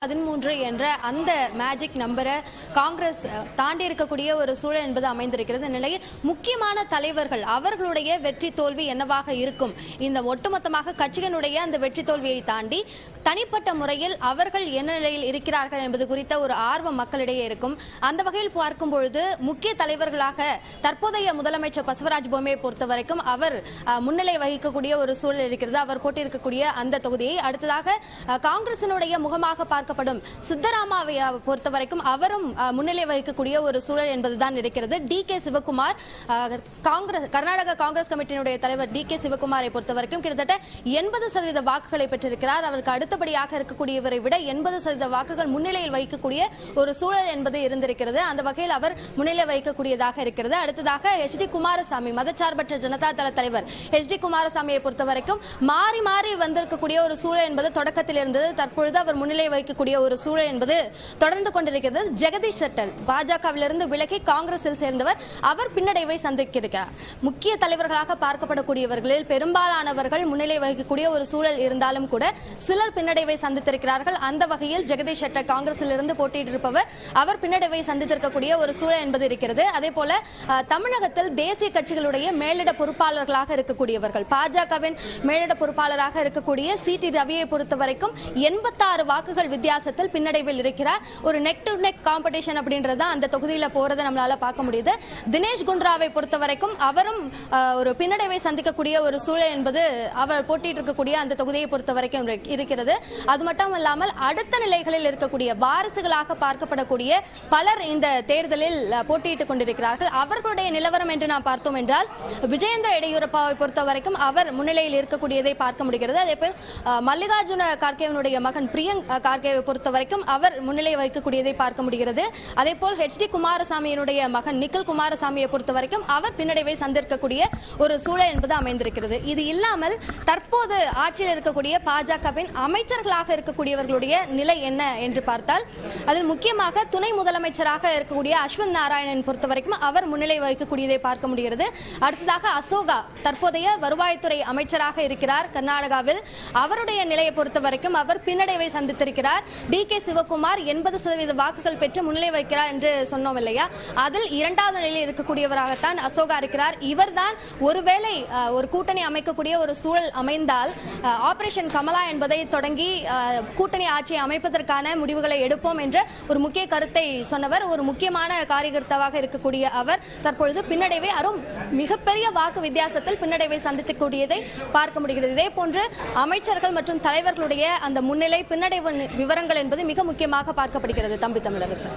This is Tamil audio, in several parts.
பதிமூன்று என்ற அந்த மேஜிக் நம்பரை காங்கிரஸ் அஹ், தாண்டி இருக்கக்கூடிய ஒரு சூழல் என்பது அமைந்திருக்கிறது இந்த நிலையில் முக்கியமான தலைவர்கள் அவர்களுடைய வெற்றி தோல்வி என்னவாக இருக்கும் இந்த ஒட்டுமொத்தமாக கட்சிகளுடைய அந்த வெற்றி தோல்வியை தாண்டி தனிப்பட்ட முறையில் அவர்கள் என்ன நிலையில் இருக்கிறார்கள் என்பது குறித்த ஒரு ஆர்வம் மக்களிடையே இருக்கும் அந்த வகையில் பார்க்கும் பொழுது முக்கிய தலைவர்களாக தற்போதைய முதலமைச்சர் பசவராஜ் பொம்மையை பொறுத்த வரைக்கும் அவர் அஹ், முன்னிலை வகிக்கக்கூடிய ஒரு சூழல் இருக்கிறது அவர் போட்டியிருக்கக்கூடிய அந்த தொகுதியை அடுத்ததாக அஹ், காங்கிரசினுடைய முகமாக பார்க்கப்படும் சித்தராமாவை அஹ், பொறுத்த வரைக்கும் அவரும் அஹ், முன்னிலை வகிக்கக்கூடிய ஒரு சூழல் என்பதுதான் இருக்கிறது டி கே சிவகுமார் அஹ், காங்கிரஸ் கர்நாடக காங்கிரஸ் கமிட்டியினுடைய தலைவர் டி கே சிவகுமாரை பொறுத்த வரைக்கும் கிட்டத்தட்ட எண்பது சதவீத வாக்குகளை பெற்றிருக்கிறார் அவருக்கு அடுத்தபடியாக இருக்கக்கூடியவரை விட எண்பது சதவீத வாக்குகள் முன்னிலையில் வைக்கக்கூடிய ஒரு சூழல் என்பது இருந்திருக்கிறது அந்த வகையில் அவர் முன்னிலை வைக்கக்கூடியதாக இருக்கிறது அடுத்ததாக எச் டி குமாரசாமி மதச்சார்பற்ற ஜனதா தள தலைவர் எச் டி குமாரசாமியை பொறுத்த வரைக்கும் மாறி மாறி வந்திருக்கக்கூடிய ஒரு சூழல் என்பது தொடக்கத்தில் இருந்தது தற்பொழுது அவர் முன்னிலை வைக்கக்கூடிய ஒரு சூழல் என்பது தொடர்ந்து கொண்டிருக்கிறது ஜெகதீஷ் ஷெட்டர் பாஜகவிலிருந்து விலகி காங்கிரஸில் சேர்ந்தவர் அவர் பின்னடைவை சந்திக்கிறார் முக்கிய தலைவர்களாக பார்க்கப்படக்கூடியவர்களில் பெரும்பாலானவர்கள் முன்னிலை வகிக்கக்கூடிய ஒரு சூழல் இருந்தாலும் கூட சிலர் பின்னடைவை சந்தித்திருக்கிறார்கள் அந்த வகையில் ஜெகதீஷ் ஷெட்டர் காங்கிரஸில் இருந்து போட்டியிட்டிருப்பவர் அவர் பின்னடைவை சந்தித்திருக்கக்கூடிய ஒரு சூழல் என்பது இருக்கிறது அதே போல அஹ், தமிழகத்தில் தேசிய கட்சிகளுடைய மேலிட பொறுப்பாளர்களாக இருக்கக்கூடியவர்கள் பாஜகவின் மேலிட பொறுப்பாளராக இருக்கக்கூடிய சி டி ரவியை பொறுத்த வரைக்கும் எண்பத்தாறு வாக்குகள் வித்தியாசத்தில் பின்னடைவில் இருக்கிறார் ஒரு நெக் டு நெக் காம்படிஷன் அப்படின்றத அந்த தொகுதியில போறதை நம்மளால பார்க்க முடியுது தினேஷ் குண்ட்ராவை பொறுத்த வரைக்கும் அவரும் அஹ், ஒரு பின்னடைவை சந்திக்கக்கூடிய ஒரு சூழல் என்பது அவர் போட்டிட்டு இருக்கக்கூடிய அந்த தொகுதியை பொறுத்த வரைக்கும் இரு- இருக்கிறது அது மட்டும் இல்லாமல் அடுத்த நிலைகளில் இருக்கக்கூடிய வாரிசுகளாக பார்க்கப்படக்கூடிய பலர் இந்த தேர்தலில் அஹ், போட்டியிட்டுக் கொண்டிருக்கிறார்கள் அவர்களுடைய நிலவரம் என்று நாம் பார்த்தோம் என்றால் விஜயேந்திர எடியூரப்பாவை பொறுத்த வரைக்கும் அவர் முன்னிலையில் இருக்கக்கூடியதை பார்க்க முடிகிறது அதே போல் அஹ், மல்லிகார்ஜுன கார்கேவனுடைய மகன் பிரியங்க் அஹ், கார்கேவை பொறுத்த வரைக்கும் அவர் முன்னிலை வைக்கக்கூடியதை பார்க்க முடிகிறது அதே போல் ஹெச் டி குமாரசாமியினுடைய மகன் நிக்கில் குமாரசாமியை பொறுத்த வரைக்கும் அவர் பின்னடைவை சந்திருக்கக்கூடிய ஒரு சூழல் என்பது அமைந்திருக்கிறது இது இல்லாமல் தற்போது ஆட்சியில் இருக்கக்கூடிய பாஜகவின் அமைச்சர்களாக இருக்கக்கூடியவர்களுடைய நிலை என்ன என்று பார்த்தால் அதில் முக்கியமாக துணை முதலமைச்சராக இருக்கக்கூடிய அஸ்வந்த் நாராயணன் பொறுத்த வரைக்கும் அவர் முன்னிலை வகிக்கக்கூடியதை பார்க்க முடிகிறது அடுத்ததாக அசோகா தற்போதைய வருவாய்த்துறை அமைச்சராக இருக்கிறார் கர்நாடகாவில் அவருடைய நிலையை பொறுத்த வரைக்கும் அவர் பின்னடைவை சந்தித்திருக்கிறார் டி கே சிவகுமார் எண்பது சதவீத வாக்குகள் பெற்று முன்னிலை வைக்கிறார் என்று சொன்னோம் இல்லையா அதில் இரண்டாவது நிலையில் இருக்கக்கூடியவராகத்தான் அசோகா இருக்கிறார் இவர்தான் ஒருவேளை அஹ், ஒரு கூட்டணி அமைக்கக்கூடிய ஒரு சூழல் அமைந்தால் அஹ், ஆபரேஷன் கமலா என்பதை தொடங்கி அஹ், கூட்டணி ஆட்சியை அமைப்பதற்கான முடிவுகளை எடுப்போம் என்ற ஒரு முக்கிய கருத்தை சொன்னவர் ஒரு முக்கியமான காரியகர்த்தாவாக இருக்கக்கூடிய அவர் தற்பொழுது பின்னடைவை அரும் மிகப்பெரிய வாக்கு வித்தியாசத்தில் பின்னடைவை சந்திக்கக்கூடியதை பார்க்க முடிகிறது இதே போன்று அமைச்சர்கள் மற்றும் தலைவர்களுடைய அந்த முன்னிலை பின்னடைவு நி- விவரங்கள் என்பது மிக முக்கியமாக பார்க்கப்படுகிறது தம்பி தமிழரசு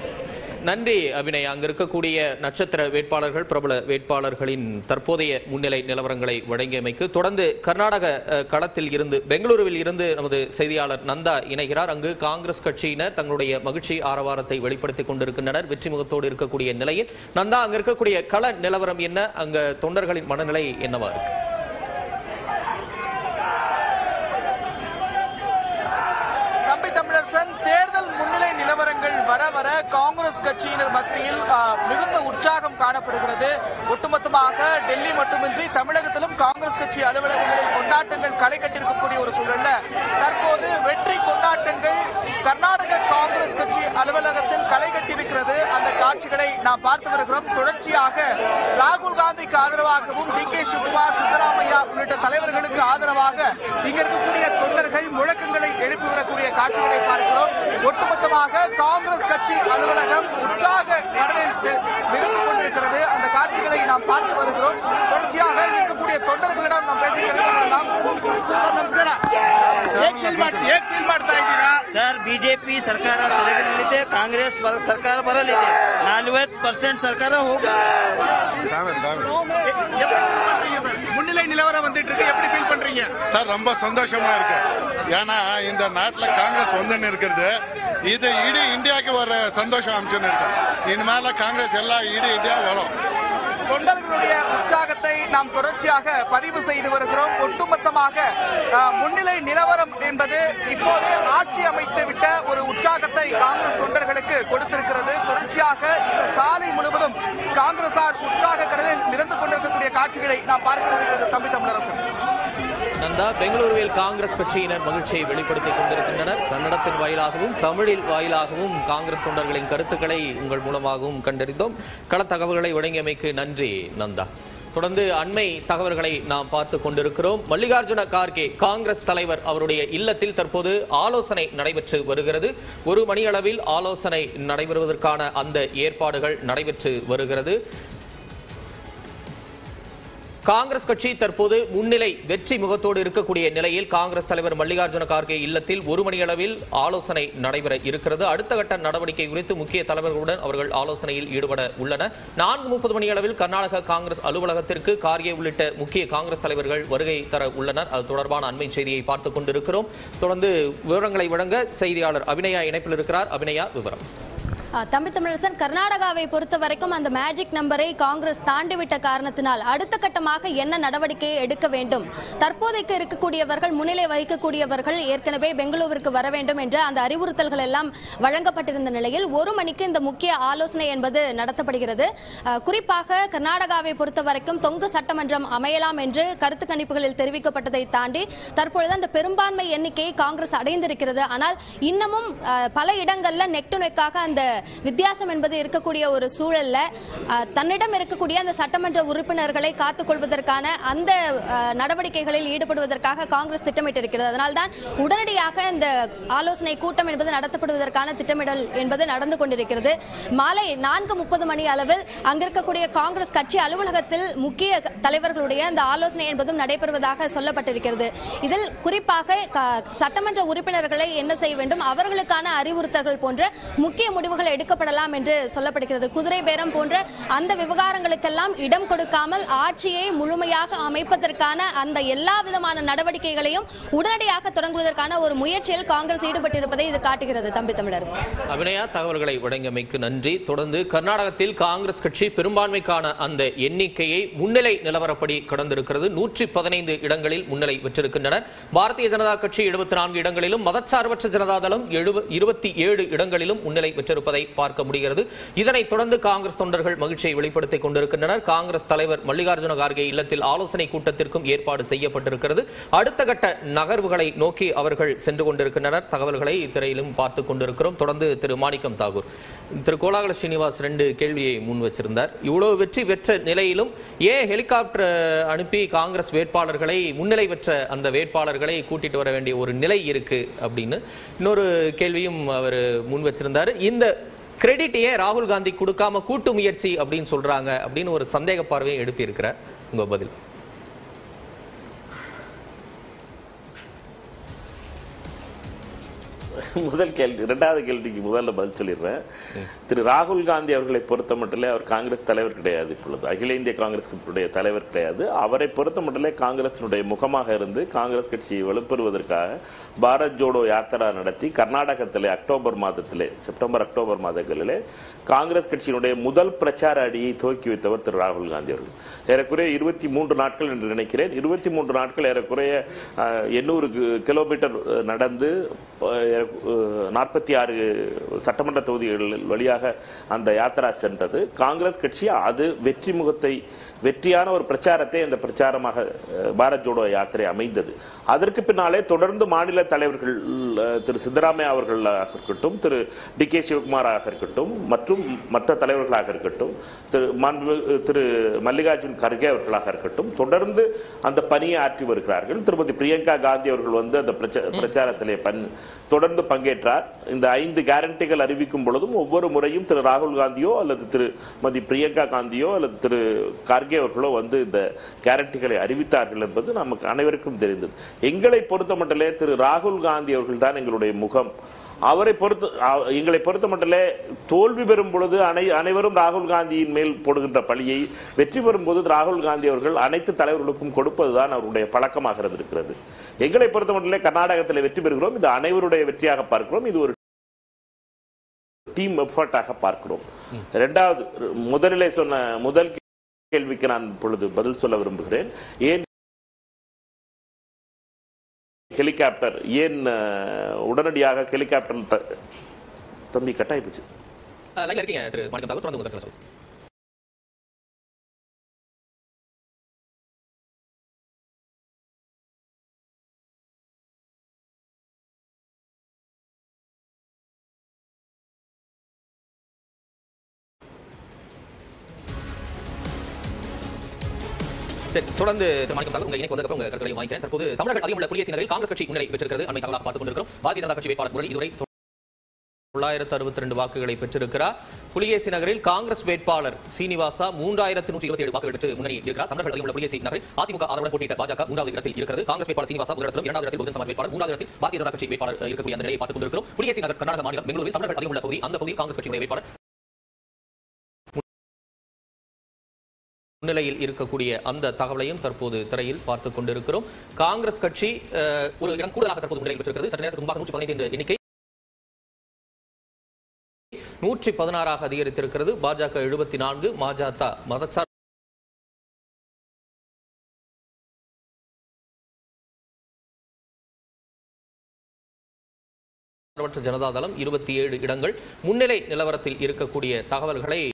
நன்றி அபிநய் அங்க இருக்கக்கூடிய நட்சத்திர வேட்பாளர்கள் பிரபல வேட்பாளர்களின் தற்போதைய முன்னிலை நிலவரங்களை வழங்கியமைக்கு தொடர்ந்து கர்நாடக அஹ், களத்தில் இருந்து பெங்களூருவில் இருந்து நமது செய்தியாளர் நந்தா இணைகிறார் அங்கு காங்கிரஸ் கட்சியினர் தங்களுடைய மகிழ்ச்சி ஆரவாரத்தை வெளிப்படுத்திக் கொண்டிருக்கின்றனர் வெற்றி முகத்தோடு இருக்கக்கூடிய நிலையில் நந்தா அங்க இருக்கக்கூடிய கள நிலவரம் என்ன அங்க தொண்டர்களின் மனநிலை என்னவா இருக்கு தம்பி தமிழரசன் தேர்தல் முன்னிலை நிலவரங்கள் வர வர காங்கிரஸ் கட்சியினர் மத்தியில் ஆ, மிகுந்த உற்சாகம் காணப்படுகிறது ஒட்டுமொத்தமாக டெல்லி மட்டுமின்றி தமிழகத்திலும் காங்கிரஸ் கட்சி அலுவலகங்களில் கொண்டாட்டங்கள் களை கட்டிருக்கக்கூடிய ஒரு சூழல்ல தற்போது வெற்றி கொண்டாட்டங்கள் கர்நாடக காங்கிரஸ் கட்சி அலுவலகத்தில் களை கட்டியிருக்கிறது அந்த காட்சிகளை நாம் பார்த்து வருகிறோம் தொடர்ச்சியாக ராகுல் காந்திக்கு ஆதரவாகவும் டி கே சிவகுமார் சித்தராமையா உள்ளிட்ட தலைவர்களுக்கு ஆதரவாக இங்க இருக்கக்கூடிய தொண்டர்கள் முழக்கங்களை எழுப்பி வரக்கூடிய காட்சிகளை பார்க்கிறோம் ஒட்டுமொத்தமாக காங்கிரஸ் கட்சி அலுவலகம் உற்சாக கடலில் தெ- மிதந்து கொண்டிருக்கிறது அந்த காட்சிகளை நாம் பார்த்து வருகிறோம் தொடர்ச்சியாக இங்க இருக்கக்கூடிய தொண்டர்களிடம் நாம் பேசி தெரிந்து கொள்ளலாம் ಏಕ್ ಫೀಲ್ ಮಾಡ್- ಏಕ್ ಫೀಲ್ ಮಾಡ್ತಾ ಇದ್ದೀರಾ ಸರ್ ಬಿಜೆಪಿ ಸರ್ಕಾರ ತೆಲಂಗಾಣದಲ್ಲಿದೆ ಕಾಂಗ್ರೆಸ್ ಬರ- ಸರ್ಕಾರ ಬರಲಿದೆ ನಲ್ವತ್ತು ಪರ್ಸೆಂಟ್ ಸರ್ಕಾರ ಹೋಗ முன்னிலை நிலவரம் வந்துட்டு இருக்கு எப்படி ஃபீல் பண்றீங்க சார் ரொம்ப சந்தோஷமா இருக்கு ஏன்னா இந்த நாட்டுல காங்கிரஸ் வந்துன்னு இருக்கிறது இது இಡೀ இந்தியாவுக்கு ஒரு சந்தோஷம் அம்சம்னு இருக்கு இனிமேல காங்கிரஸ் எல்லாம் இಡೀ இந்தியா வரும் தொண்டர்களுடைய உற்சாகத்தை நாம் தொடர்ச்சியாக பதிவு செய்து வருகிறோம் ஒட்டுமொத்தமாக அஹ், முன்னிலை நிலவரம் என்பது இப்போது ஆட்சி அமைத்து விட்ட ஒரு உற்சாகத்தை காங்கிரஸ் தொண்டர்களுக்கு கொடுத்திருக்கிறது தொடர்ச்சியாக இந்த சாலை முழுவதும் காங்கிரசார் உற்சாக கடலில் மிதந்து கொண்டிருக்கக்கூடிய காட்சிகளை நாம் பார்க்க முடிகிறது தம்பி தமிழரசன் நந்தா நந்தா பெங்களூருவில் காங்கிரஸ் கட்சியினர் மகிழ்ச்சியை வெளிப்படுத்திக் கொண்டிருக்கின்றனர் கன்னடத்தின் வாயிலாகவும் தமிழில் வாயிலாகவும் காங்கிரஸ் தொண்டர்களின் கருத்துக்களை உங்கள் மூலமாகவும் கண்டறிந்தோம் கள தகவல்களை வழங்கியமைக்கு நன்றி நந்தா தொடர்ந்து அண்மை தகவல்களை நாம் பார்த்து கொண்டிருக்கிறோம் மல்லிகார்ஜுன கார்கே காங்கிரஸ் தலைவர் அவருடைய இல்லத்தில் தற்போது ஆலோசனை நடைபெற்று வருகிறது ஒரு மணியளவில் ஆலோசனை நடைபெறுவதற்கான அந்த ஏற்பாடுகள் நடைபெற்று வருகிறது காங்கிரஸ் கட்சி தற்போது முன்னிலை வெற்றி முகத்தோடு இருக்கக்கூடிய நிலையில் காங்கிரஸ் தலைவர் மல்லிகார்ஜுன கார்கே இல்லத்தில் ஒரு மணியளவில் ஆலோசனை நடைபெற இருக்கிறது அடுத்த கட்ட நடவடிக்கை குறித்து முக்கிய தலைவர்களுடன் அவர்கள் ஆலோசனையில் ஈடுபட உள்ளனர் நான்கு முப்பது மணியளவில் கர்நாடக காங்கிரஸ் அலுவலகத்திற்கு கார்கே உள்ளிட்ட முக்கிய காங்கிரஸ் தலைவர்கள் வருகை தர உள்ளனர் அது தொடர்பான அண்மை செய்தியை பார்த்துக் கொண்டிருக்கிறோம் தொடர்ந்து விவரங்களை வழங்க செய்தியாளர் அபிநயா இணைப்பில் இருக்கிறார் அபிநயா விவரம் அஹ், தம்பி தமிழரசன் கர்நாடகாவை பொறுத்த வரைக்கும் அந்த மேஜிக் நம்பரை காங்கிரஸ் தாண்டிவிட்ட காரணத்தினால் அடுத்த கட்டமாக என்ன நடவடிக்கையை எடுக்க வேண்டும் தற்போதைக்கு இருக்கக்கூடியவர்கள் முன்னிலை வகிக்கக்கூடியவர்கள் ஏற்கனவே பெங்களூருக்கு வர வேண்டும் என்ற அந்த அறிவுறுத்தல்கள் எல்லாம் வழங்கப்பட்டிருந்த நிலையில் ஒரு மணிக்கு இந்த முக்கிய ஆலோசனை என்பது நடத்தப்படுகிறது அஹ், குறிப்பாக கர்நாடகாவை பொறுத்த வரைக்கும் தொங்கு சட்டமன்றம் அமையலாம் என்று கருத்து கணிப்புகளில் தெரிவிக்கப்பட்டதை தாண்டி தற்பொழுது அந்த பெரும்பான்மை எண்ணிக்கையை காங்கிரஸ் அடைந்திருக்கிறது ஆனால் இன்னமும் அஹ், பல இடங்கள்ல நெக் டு நெக்காக அந்த வித்தியாசம் என்பது இருக்கக்கூடிய ஒரு சூழல்ல அஹ், தன்னிடம் இருக்கக்கூடிய அந்த சட்டமன்ற உறுப்பினர்களை காத்துக் கொள்வதற்கான அந்த அஹ், நடவடிக்கைகளில் ஈடுபடுவதற்காக காங்கிரஸ் திட்டமிட்டிருக்கிறது அதனால்தான் உடனடியாக இந்த ஆலோசனை கூட்டம் என்பது நடத்தப்படுவதற்கான திட்டமிடல் என்பது நடந்து கொண்டிருக்கிறது மாலை நான்கு முப்பது மணி அளவில் அங்கிருக்கக்கூடிய காங்கிரஸ் கட்சி அலுவலகத்தில் முக்கிய க- தலைவர்களுடைய அந்த ஆலோசனை என்பதும் நடைபெறுவதாக சொல்லப்பட்டிருக்கிறது இதில் குறிப்பாக க- சட்டமன்ற உறுப்பினர்களை என்ன செய்ய வேண்டும் அவர்களுக்கான அறிவுறுத்தல்கள் போன்ற முக்கிய முடிவுகள் எடுக்கப்படலாம் என்று சொல்லப்படுகிறது குதிரை பேரம் போன்ற அந்த விவகாரங்களுக்கெல்லாம் இடம் கொடுக்காமல் ஆட்சியை முழுமையாக அமைப்பதற்கான அந்த எல்லா விதமான நடவடிக்கைகளையும் உடனடியாக தொடங்குவதற்கான ஒரு முயற்சியில் காங்கிரஸ் ஈடுபட்டிருப்பதை இது காட்டுகிறது தம்பி தமிழரசு அபிநயா தகவல்களை வழங்கியமைக்கு நன்றி தொடர்ந்து கர்நாடகத்தில் காங்கிரஸ் கட்சி பெரும்பான்மைக்கான அந்த எண்ணிக்கையை முன்னிலை நிலவரப்படி கடந்திருக்கிறது நூற்றி பதினைந்து இடங்களில் முன்னிலை பெற்றிருக்கின்றனர் பாரதிய ஜனதா கட்சி எழுபத்தி நான்கு இடங்களிலும் மதச்சார்பற்ற ஜனதாதளம் இருபத்தி ஏழு இடங்களிலும் முன்னிலை பெற்றிருப்பதை பார்க்க முடிகிறது இதனைத் தொடர்ந்து காங்கிரஸ் தொண்டர்கள் மகிழ்ச்சியை வெளிப்படுத்திக் கொண்டிருக்கின்றனர் காங்கிரஸ் தலைவர் மல்லிகார்ஜுன கார்கே இல்லத்தில் ஆலோசனை கூட்டத்திற்கும் ஏற்பாடு செய்யப்பட்டிருக்கிறது அடுத்த கட்ட நகர்வுகளை நோக்கி அவர்கள் சென்று கொண்டிருக்கின்றனர் தகவல்களை திரையிலும் பார்த்துக் கொண்டிருக்கிறோம் தொடர்ந்து திரு மாணிக்கம் தாகூர் திரு கோலாகல ஸ்ரீனிவாஸ் ரெண்டு கேள்வியை முன் வச்சிருந்தார் இவ்வளவு வெற்றி பெற்ற நிலையிலும் ஏன் ஹெலிகாப்டர் அனுப்பி காங்கிரஸ் வேட்பாளர்களை முன்னிலை பெற்ற அந்த வேட்பாளர்களை கூட்டிட்டு வர வேண்டிய ஒரு நிலை இருக்கு அப்படின்னு இன்னொரு கேள்வியும் அவர் முன் வச்சிருந்தாரு இந்த கிரெடிட் ஏன் ராகுல் காந்தி கொடுக்காம கூட்டு முயற்சி அப்படின்னு சொல்றாங்க அப்படின்னு ஒரு சந்தேக பார்வையை எழுப்பியிருக்கிறார் உங்க பதில் முதல் கேள்வி இரண்டாவது கேள்விக்கு முதல்ல பதில் சொல்லிடுறேன் திரு ராகுல் காந்தி அவர்களை பொறுத்த மட்டிலே அவர் காங்கிரஸ் தலைவர் கிடையாது இப்பொழுது அகில இந்திய காங்கிரஸ் கட்சியுடைய தலைவர் கிடையாது அவரை பொறுத்த மட்டிலே காங்கிரசினுடைய முகமாக இருந்து காங்கிரஸ் கட்சியை வலுப்பெறுவதற்காக பாரத் ஜோடோ யாத்திரா நடத்தி கர்நாடகத்திலே அக்டோபர் மாதத்திலே செப்டம்பர் அக்டோபர் மாதங்களிலே காங்கிரஸ் கட்சியினுடைய முதல் பிரச்சார அடியை துவக்கி வைத்தவர் திரு ராகுல் காந்தி அவர்கள் ஏறக்குறைய இருபத்தி மூன்று நாட்கள் என்று நினைக்கிறேன் இருபத்தி மூன்று நாட்கள் ஏறக்குறைய எண்ணூறு கிலோமீட்டர் அஹ், நடந்து நாற்பத்தி ஆறு சட்டமன்ற தொகுதிகள் வழியாக அந்த யாத்திரா சென்றது காங்கிரஸ் கட்சி அது வெற்றி முகத்தை வெற்றியான ஒரு பிரச்சாரத்தை அந்த பிரச்சாரமாக அஹ், பாரத் ஜோடோ யாத்திரை அமைந்தது அதற்கு பின்னாலே தொடர்ந்து மாநில தலைவர்கள் அஹ், திரு சித்தராமையா அவர்களாக இருக்கட்டும் திரு டி கே சிவகுமாராக இருக்கட்டும் மற்றும் மற்ற தலைவர்களாக இருக்கட்டும் திரு மாண்பு- திரு மல்லிகார்ஜுன் கர்கே அவர்களாக இருக்கட்டும் தொடர்ந்து அந்த பணியை ஆற்றி வருகிறார்கள் திருமதி பிரியங்கா காந்தி அவர்கள் வந்து அந்த பிரச்ச- பிரச்சாரத்திலே பண் தொடர்ந்து பங்கேற்றார் இந்த ஐந்து கேரண்டிகள் அறிவிக்கும் பொழுதும் ஒவ்வொரு முறையும் திரு ராகுல் காந்தியோ அல்லது திரு மதி பிரியங்கா காந்தியோ அல்லது திரு கார்கே அவர்களோ வந்து இந்த கேரண்டிகளை அறிவித்தார்கள் என்பது நமக்கு அனைவருக்கும் தெரிந்தது எங்களை பொறுத்த மட்டிலே திரு ராகுல் காந்தி அவர்கள் தான் எங்களுடைய முகம் அவரை பொறுத்து அ- எங்களை பொறுத்த மட்டிலே தோல்வி பெறும் பொழுது அனை அனைவரும் ராகுல் காந்தியின் மேல் போடுகின்ற பழியை வெற்றி பெறும் போது ராகுல் காந்தி அவர்கள் அனைத்து தலைவர்களுக்கும் கொடுப்பதுதான் அவருடைய பழக்கமாக இருந்திருக்கிறது எங்களை பொறுத்த மட்டிலே கர்நாடகத்தில் வெற்றி பெறுகிறோம் இது அனைவருடைய வெற்றியாக பார்க்கிறோம் இது ஒரு டீம் எஃபர்ட்டாக பார்க்கிறோம் இரண்டாவது முதலிலே சொன்ன முதல் கேள்விக்கு நான் இப்பொழுது பதில் சொல்ல விரும்புகிறேன் ஏன் ஹெலிகாப்டர் ஏன் அஹ், உடனடியாக ஹெலிகாப்டர் த- தம்பி கட்டாயி போச்சு லைன்ல இருக்கீங்க திரு மாணிக்கம் தாக்கூர் தொடர்ந்து உங்க கருத்துக்களை சொல்லுங்க சரி தொடர்ந்து திரு மாணிக்கம் தாக்கூர், உங்க இணைப்பு வந்ததுக்கு அப்புறம் உங்க கருத்துக்களை வாங்கிக்கிறேன் தற்போது தமிழர்கள் அதிகம் உள்ள குடியரசு நகரில் காங்கிரஸ் கட்சி முன்னிலை பெற்றிருக்கிறது அண்மை தகவலாக பார்த்துக் கொண்டிருக்கிறோம் பாரதிய ஜனதா கட்சி வேட்பாளர் முரளி இதுவரை தொள்ளாயிரத்து அறுபத்தி ரெண்டு வாக்குகளை பெற்றிருக்கிறார் புலிகேசி நகரில் காங்கிரஸ் வேட்பாளர் சீனிவாசா மூன்றாயிரத்து நூற்றி இருபத்தி ஏழு வாக்குகள் பெற்று முன்னணி இருக்கிறார் தமிழர்கள் அதிகம் உள்ள புலிகேசி நகரில் அதிமுக ஆதரவுடன் போட்டியிட்ட பாஜக மூன்றாவது இடத்தில் இருக்கிறது காங்கிரஸ் வேட்பாளர் சீனிவாசா முதலிடத்திலும் இரண்டாவது இடத்தில் பொதுஜன சமாஜ் வேட்பாளர் மூன்றாவது இடத்தில் பாரதிய ஜனதா கட்சி வேட்பாளர் இருக்கக்கூடிய அந்த நிலையை பார்த்துக் கொண்டிருக்கிறோம் புலிகேசி நகர் கர்நாடக மாநிலம் பெங்களூரில் தமிழர்கள் அதிகம் உள்ள பகுதி அந்த பகுதியில் காங்கிரஸ் கட்சியுடைய வேட்பாளர் முன்னிலையில் இருக்கக்கூடிய அந்த தகவலையும் தற்போது திரையில் பார்த்துக் கொண்டிருக்கிறோம் காங்கிரஸ் கட்சி அஹ், ஒரு இடம் கூடுதலாக தற்போது முன்னிலையில் பெற்றிருக்கிறது சற்று நேரத்துக்கு முன்பாக நூற்றி பதினைந்து என்ற எண்ணிக்கை நூற்றி பதினாறாக அதிகரித்திருக்கிறது பாஜக எழுபத்தி நான்கு மஜத மதச்சார் ஜனதாதளம் இருபத்தி ஏழு இடங்கள் முன்னிலை நிலவரத்தில் இருக்கக்கூடிய தகவல்களை